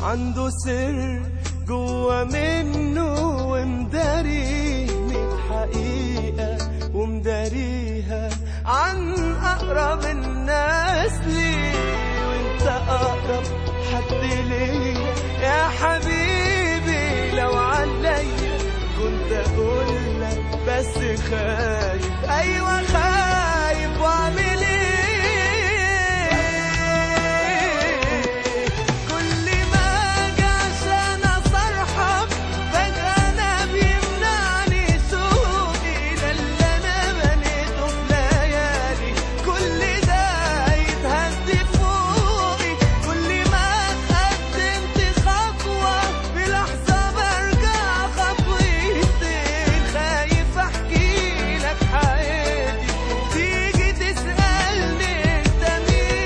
عنده سر جوا منه ومداريه من حقيقة ومداريها عن أقرب الناس لي وانت أقرب حد ليا يا حبيبي لو عليا كنت أقول لك بس خايف أيوة خايف وأعمل إيه كل ما أجي عشان أصرحك فجأة أنا بيمنعني سوقي ده اللي أنا بنيته في ليالي كل ده يتهدي فوقي كل ما اتقدمت خطوة في لحظة برجع خطوتين خايف أحكي لك حياتي تيجي تسألني أنت مين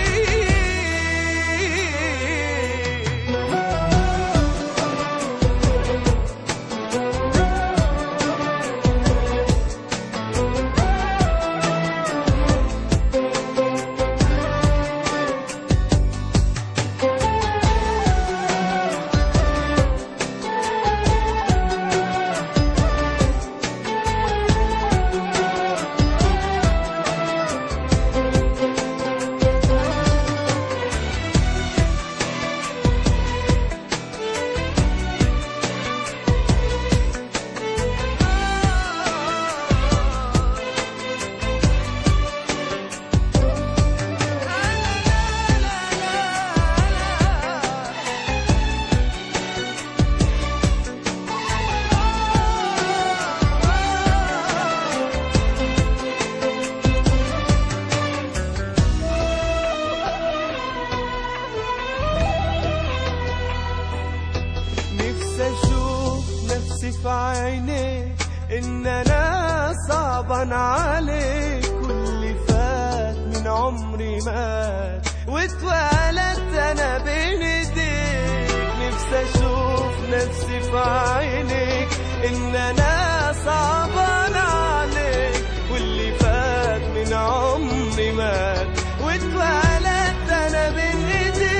نفسي اشوف نفسي في عينيك ان انا صعبان عليك كل فات من عمري مات واتولدت انا بين ايديك نفسي اشوف نفسي في عينيك ان انا صعبان عليك واللي فات من عمري مات واتولدت انا بين ايديك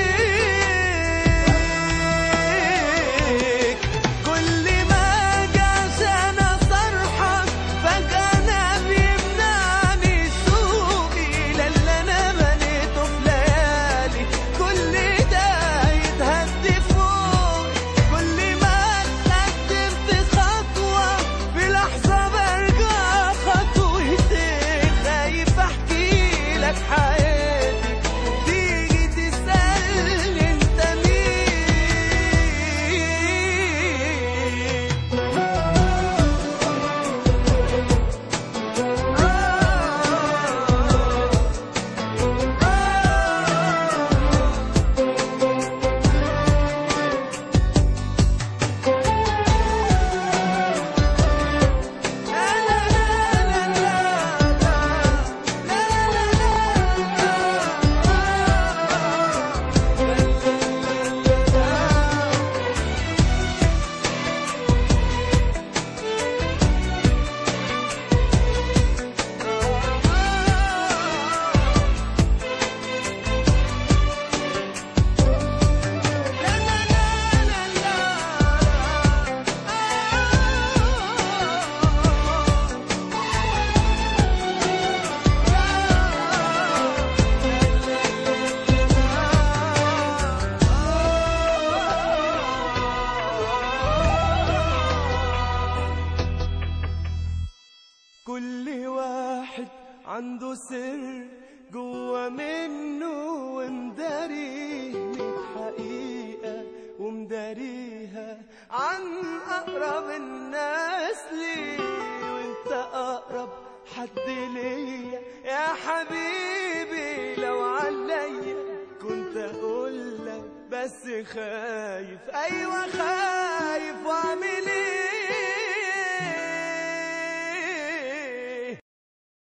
كل ما اجي عشان اصرحك فجأة انا بيمنعني سوقي لا اللي انا بنيته في ليالي كل ده يتهدي فوقي كل ما اتقدمت خطوة في لحظة برجع خطوتين خايف احكي لك حياتي تيجي تسألني انت مين كل واحد عنده سر جوا منه ومداريه من حقيقة ومداريها عن أقرب الناس لي وانت أقرب حد ليا يا حبيبي لو عليا كنت أقول لك بس خايف أيوة خايف وأعمل إيه